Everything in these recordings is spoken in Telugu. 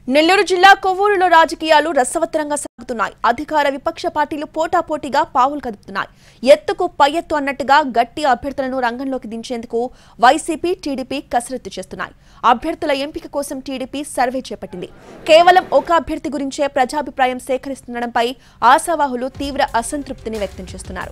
నెల్లూరు జిల్లా కొవ్వూరులో రాజకీయాలు రసవత్తరంగా సాగుతున్నాయి అధికార విపక్ష పార్టీలు పోటాపోటీగా పావులు కదుపుతున్నాయి ఎత్తుకు పై ఎత్తు అన్నట్టుగా గట్టి అభ్యర్థులను రంగంలోకి దించేందుకు వైసీపీ టీడీపీ కసరత్తు చేస్తున్నాయి అభ్యర్థుల ఎంపిక కోసం టీడీపీ సర్వే చేపట్టింది కేవలం ఒక అభ్యర్థి గురించే ప్రజాభిప్రాయం సేకరిస్తుండడంపై ఆశావాహులు తీవ్ర అసంతృప్తిని వ్యక్తం చేస్తున్నారు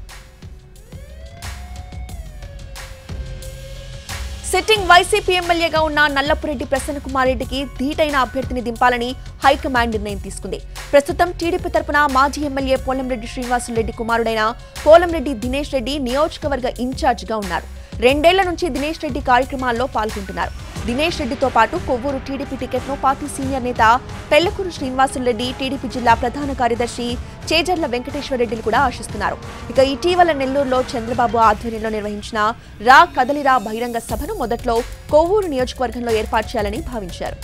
సిట్టింగ్ వైసీపీ ఎమ్మెల్యేగా ఉన్న నల్లపురెడ్డి ప్రసన్నకుమార్ రెడ్డికి ధీటైన అభ్యర్థిని దింపాలని హైకమాండ్ నిర్ణయం తీసుకుంది ప్రస్తుతం టీడీపీ తరపున మాజీ ఎమ్మెల్యే పోలంరెడ్డి శ్రీనివాసులరెడ్డి కుమారుడైన పోలంరెడ్డి దినేష్ రెడ్డి నియోజకవర్గ ఇన్ఛార్జిగా ఉన్నారు రెండేళ్ల నుంచి దినేష్ రెడ్డి కార్యక్రమాల్లో పాల్గొంటున్నారు దినేష్ రెడ్డితో పాటు కొవ్వూరు టీడీపీ టికెట్ను పార్టీ సీనియర్ నేత పెళ్లకూరు శ్రీనివాసులరెడ్డి టీడీపీ జిల్లా ప్రధాన కార్యదర్శి చేజర్ల వెంకటేశ్వరరెడ్డిలు కూడా ఆశిస్తున్నారు ఇక ఇటీవల నెల్లూరులో చంద్రబాబు ఆధ్వర్యంలో నిర్వహించిన రా కదలిరా బహిరంగ సభను మొదట్లో కొవ్వూరు నియోజకవర్గంలో ఏర్పాటు చేయాలని భావించారు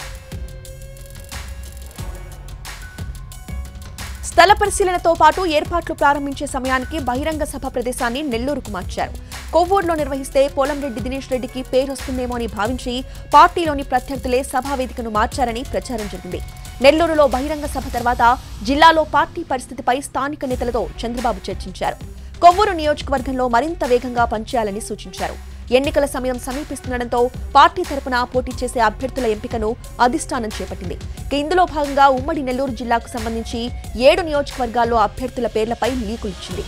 స్థల పరిశీలనతో పాటు ఏర్పాట్లు ప్రారంభించే సమయానికి బహిరంగ సభ ప్రదేశాన్ని నెల్లూరుకు మార్చారు కొవ్వూరులో నిర్వహిస్తే పోలంరెడ్డి దినేష్ రెడ్డికి పేరొస్తుందేమో అని భావించి పార్టీలోని ప్రత్యర్థులే సభా వేదికను మార్చారని ప్రచారం జరిగింది నెల్లూరులో బహిరంగ సభ తర్వాత జిల్లాలో పార్టీ పరిస్థితిపై స్థానిక నేతలతో చంద్రబాబు చర్చించారు కొవ్వూరు నియోజకవర్గంలో మరింత వేగంగా పనిచేయాలని సూచించారు ఎన్నికల సమయం సమీపిస్తుండటంతో పార్టీ తరపున పోటీ చేసే అభ్యర్థుల ఎంపికను అధిష్టానం చేపట్టింది ఇక ఇందులో భాగంగా ఉమ్మడి నెల్లూరు జిల్లాకు సంబంధించి ఏడు నియోజకవర్గాల్లో అభ్యర్థుల పేర్లపై లీకులు ఇచ్చింది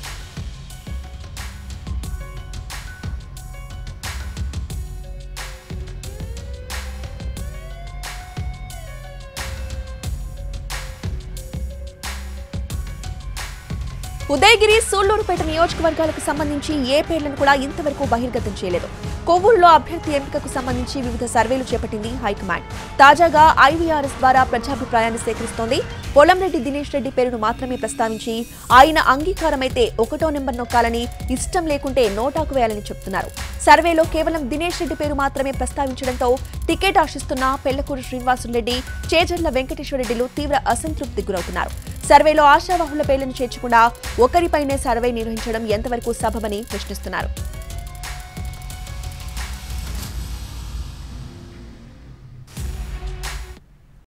ఉదయగిరి సూళ్లూరుపేట నియోజకవర్గాలకు సంబంధించి ఏ పేర్లను కూడా ఇంతవరకు బహిర్గతం చేయలేదు కొవ్వూరులో అభ్యర్థి ఎంపికకు సంబంధించి వివిధ సర్వేలు చేపట్టింది హైకమాండ్ తాజాగా ఐవీఆర్ఎస్ ద్వారా ప్రజాభిప్రాయాన్ని సేకరిస్తోంది పొలంరెడ్డి దినేష్ రెడ్డి పేరును మాత్రమే ప్రస్తావించి ఆయన అంగీకారమైతే ఒకటో నెంబర్ నొక్కాలని ఇష్టం లేకుంటే నోటాకు వేయాలని చెప్తున్నారు సర్వేలో కేవలం దినేష్ రెడ్డి పేరు మాత్రమే ప్రస్తావించడంతో టికెట్ ఆశిస్తున్న పెళ్లకూరు శ్రీనివాసులరెడ్డి చేజర్ల వెంకటేశ్వరరెడ్డిలు తీవ్ర అసంతృప్తికి గురవుతున్నారు సర్వేలో ఆశావాహుల పేర్లను చేర్చకుండా ఒకరిపైనే సర్వే నిర్వహించడం ఎంతవరకు సబబని ప్రశ్నిస్తున్నారు